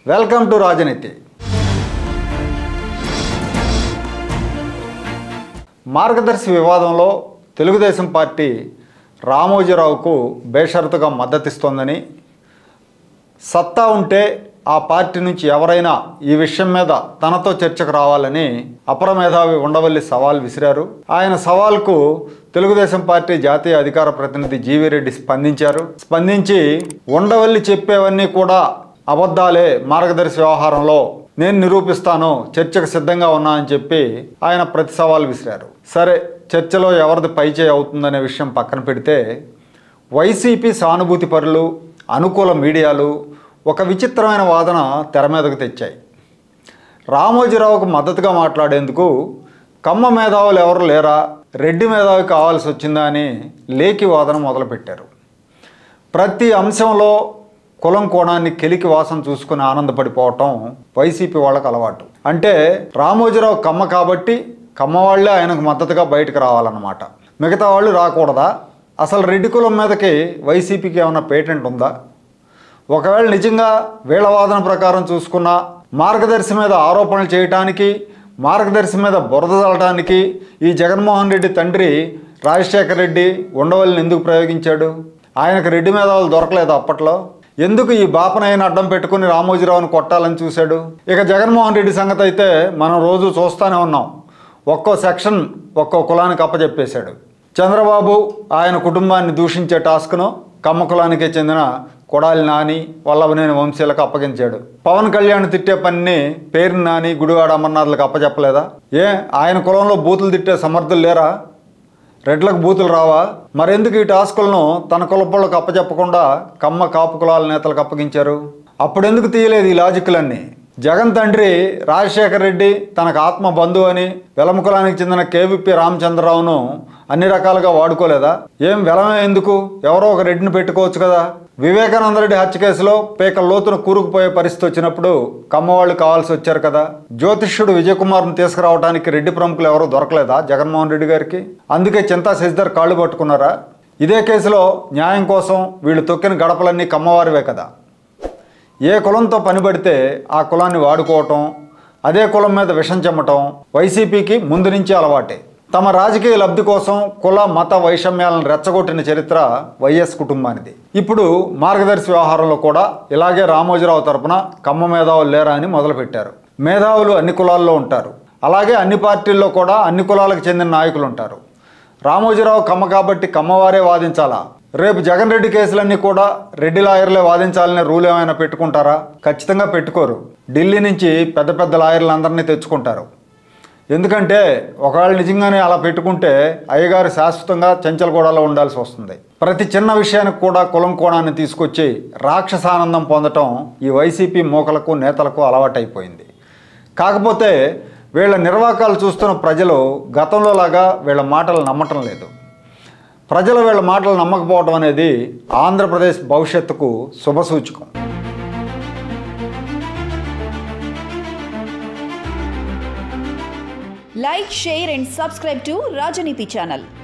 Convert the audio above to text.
Welcome to రాజనీతి మార్గదర్శి వివాదంలో తెలుగుదేశం పార్టీ రామోజీరావుకు బేషరతుగా మద్దతిస్తోందని సత్తా ఉంటే ఆ పార్టీ నుంచి ఎవరైనా ఈ విషయం మీద తనతో చర్చకు రావాలని అపర మేధావి ఉండవల్లి సవాల్ విసిరారు ఆయన సవాల్కు తెలుగుదేశం పార్టీ జాతీయ అధికార ప్రతినిధి జీవి రెడ్డి స్పందించారు స్పందించి ఉండవల్లి చెప్పేవన్నీ కూడా అబద్ధాలే మార్గదర్శి వ్యవహారంలో నేను నిరూపిస్తాను చర్చకు సిద్ధంగా ఉన్నా అని చెప్పి ఆయన ప్రతి సవాల్ విసిరారు సరే చర్చలో ఎవరిది పైచే అవుతుందనే విషయం పక్కన పెడితే వైసీపీ సానుభూతి పరులు అనుకూల మీడియాలు ఒక విచిత్రమైన వాదన తెర మీదకు తెచ్చాయి రామోజీరావుకు మద్దతుగా మాట్లాడేందుకు కమ్మ మేధావులు ఎవరు లేరా రెడ్డి మేధావి కావాల్సి వచ్చిందా అని లేఖి వాదన మొదలుపెట్టారు ప్రతి అంశంలో కులం కోణాన్ని కెలికి వాసన చూసుకుని ఆనందపడిపోవటం వైసీపీ వాళ్ళకు అలవాటు అంటే రామోజీరావు కమ్మ కాబట్టి కమ్మ వాళ్ళే ఆయనకు మద్దతుగా బయటకు రావాలన్నమాట మిగతా వాళ్ళు రాకూడదా అసలు రెడ్డి కులం మీదకి వైసీపీకి ఏమైనా పేటెంట్ ఉందా ఒకవేళ నిజంగా వీళ్ళ వాదన ప్రకారం చూసుకున్న మార్గదర్శి మీద ఆరోపణలు చేయటానికి మార్గదర్శి మీద బురద చల్లటానికి ఈ జగన్మోహన్ రెడ్డి తండ్రి రాజశేఖర రెడ్డి ఉండవల్లిని ఎందుకు ప్రయోగించాడు ఆయనకు రెడ్డి మీద వాళ్ళు దొరకలేదు అప్పట్లో ఎందుకు ఈ బాపనైన అడ్డం పెట్టుకుని రామోజీరావుని కొట్టాలని చూశాడు ఇక జగన్మోహన్ రెడ్డి సంగతి అయితే మనం రోజు చూస్తూనే ఉన్నాం ఒక్కో సెక్షన్ ఒక్కో కులానికి అప్పచెప్పేశాడు చంద్రబాబు ఆయన కుటుంబాన్ని దూషించే టాస్క్ను కమ్మ కులానికే చెందిన కొడాలి నాని వల్లభనేని వంశీలకు అప్పగించాడు పవన్ కళ్యాణ్ తిట్టే పనిని పేరు నాని గుడివాడ అమర్నాథ్లకు అప్పచెప్పలేదా ఏ ఆయన కులంలో బూతులు తిట్టే సమర్థులు లేరా రెడ్లకు బూతులు రావా మరెందుకు ఈ టాస్కులను తన కులపళ్ళకు అప్పచెప్పకుండా కమ్మ కాపు కులాల నేతలకు అప్పగించారు అప్పుడెందుకు తీయలేదు ఈ లాజిక్లన్నీ జగన్ తండ్రి రాజశేఖర రెడ్డి తనకు ఆత్మ బంధువు అని వెలమ కులానికి చెందిన కేవీపీ రామచంద్రరావును అన్ని రకాలుగా వాడుకోలేదా ఏం వెలమే ఎందుకు ఎవరో ఒక రెడ్డిని పెట్టుకోవచ్చు కదా వివేకానంద రెడ్డి హత్య కేసులో పేక లోతున కూరుకుపోయే పరిస్థితి వచ్చినప్పుడు కమ్మవాళ్ళు కావాల్సి వచ్చారు కదా జ్యోతిష్యుడు విజయకుమార్ను తీసుకురావడానికి రెడ్డి ప్రముఖులు ఎవరో దొరకలేదా జగన్మోహన్ రెడ్డి గారికి అందుకే చింతా శశిధర్ కాళ్ళు పట్టుకున్నారా ఇదే కేసులో న్యాయం కోసం వీళ్ళు తొక్కిన గడపలన్నీ కమ్మవారివే కదా ఏ కులంతో పనిపడితే ఆ కులాన్ని వాడుకోవటం అదే కులం మీద విషం చెమ్మటం వైసీపీకి ముందు నుంచి అలవాటే తమ రాజకీయ లబ్ధి కోసం కుల మత వైషమ్యాలను రెచ్చగొట్టిన చరిత్ర వైఎస్ కుటుంబానిది ఇప్పుడు మార్గదర్శి వ్యవహారంలో కూడా ఇలాగే రామోజీరావు తరపున కమ్మ మేధావులు లేరా అని మొదలుపెట్టారు మేధావులు అన్ని కులాల్లో ఉంటారు అలాగే అన్ని పార్టీల్లో కూడా అన్ని కులాలకు చెందిన నాయకులు ఉంటారు రామోజీరావు కమ్మ కాబట్టి కమ్మవారే వాదించాలా రేపు జగన్ రెడ్డి కేసులన్నీ కూడా రెడ్డి లాయర్లే వాదించాలనే రూల్ ఏమైనా పెట్టుకుంటారా ఖచ్చితంగా పెట్టుకోరు ఢిల్లీ నుంచి పెద్ద పెద్ద లాయర్లందరినీ తెచ్చుకుంటారు ఎందుకంటే ఒకవేళ నిజంగానే అలా పెట్టుకుంటే అయ్యగారు శాశ్వతంగా చెంచలగూడలో ఉండాల్సి వస్తుంది ప్రతి చిన్న విషయానికి కూడా కులం కోణాన్ని తీసుకొచ్చి రాక్షసానందం పొందటం ఈ వైసీపీ మూకలకు నేతలకు అలవాటైపోయింది కాకపోతే వీళ్ళ నిర్వాకాలు చూస్తున్న ప్రజలు గతంలో లాగా వీళ్ళ మాటలు నమ్మటం లేదు ప్రజలు వీళ్ళ మాటలు నమ్మకపోవడం అనేది ఆంధ్రప్రదేశ్ భవిష్యత్తుకు శుభసూచకం Like, share, and subscribe to Rajaniti channel.